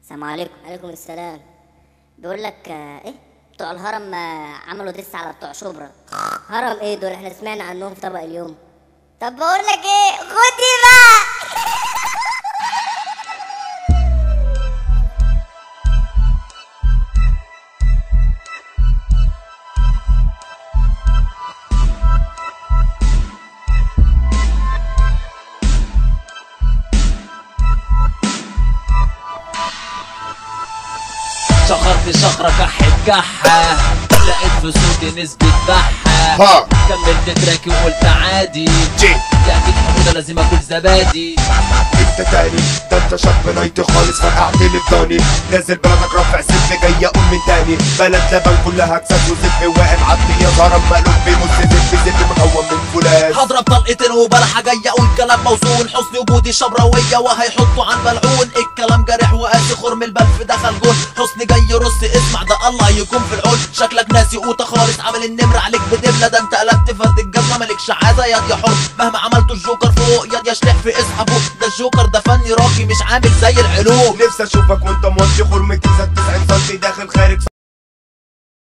السلام عليكم عليكم السلام بيقول لك آه، ايه بتوع الهرم آه، عملوا دس على بتوع شبرا هرم ايه دول احنا سمعنا عنهم في طبق اليوم طب بقول لك ايه خدي بقى شخرت شخرة كحت كحة لقيت في صوتي نسبة بحة ها كملت تراكي وقلت عادي جي يا اكيد حمودة لازم اكل زبادي انت تاني ده انت شاب نايتي خالص فرقعتني بضاني نازل بلدك رافع سيف جاي اقول من تاني بلد لبن كلها كساس وزف واقف عدي يا هرم مقلوب بمص زف زف مكون من فولاذ هضرب طلقتين وبلحة جاي اقول كلام موزون حسني وجودي شبراوية وهيحطوا عن ملعون الكلام جارح وقاسي خرم البلف دخل جون حسني جاي يرص اسمع ده الله يكون في العون شكلك ناسي قوطة خالص عامل النمر عليك بدبلة ده انت قلبت فرد الجزمة مالكش عازة ياد يا حر مهما عملتوا الجوكر فوق ياد يا شلح في اسحبه ده الجوكر ده فني راقي مش عامل زي العلوم نفسي اشوفك وانت موطي خرمتي زاد 90 سنتي داخل خارج